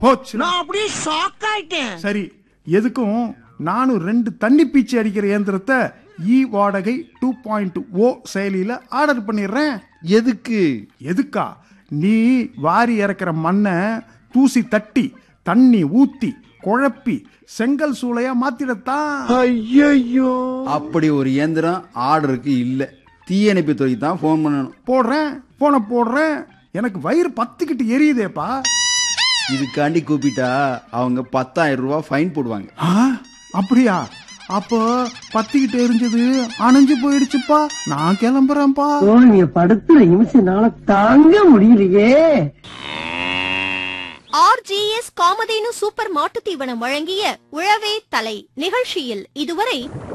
போச்சு நான் அப்படியே ஷாக் ஆயிட்டேன் சரி எதுக்கும் நானும் ரெண்டு தண்ணி பீச்சி அடிக்கிற இயந்திரத்தை இ வாடகை டூ பாயிண்ட் ஓ செயலியில ஆர்டர் பண்ணிடுறேன் எதுக்கு எதுக்கா நீ வாரி இறக்குற மண்ணை தூசி தட்டி தண்ணி ஊத்தி குழப்பி செங்கல் சூளையா மாத்திடத்தான் ஐயோ அப்படி ஒரு இயந்திரம் ஆர்டருக்கு இல்ல தீயணைப்பு துறைக்கு தான் ஃபோன் பண்ணணும் போடுறேன் போன போடுறேன் எனக்கு வயிறு பத்துக்கிட்டு எரியுதேப்பா இதுக்காண்டி கூப்பிட்டா அவங்க பத்தாயிரம் ரூபாய் ஃபைன் போடுவாங்க ஆ, அப்படியா அப்போ பத்திக்கிட்டு எரிஞ்சது அணைஞ்சு போயிடுச்சுப்பா நான் கிளம்புறேன்ப்பா நீங்க படுத்துற நிமிஷம்னால தாங்க முடியலையே ஆர்ஜிஎஸ் காமதேனு சூப்பர் மாட்டுத் தீவனம் வழங்கிய உழவே தலை நிகழ்ச்சியில் இதுவரை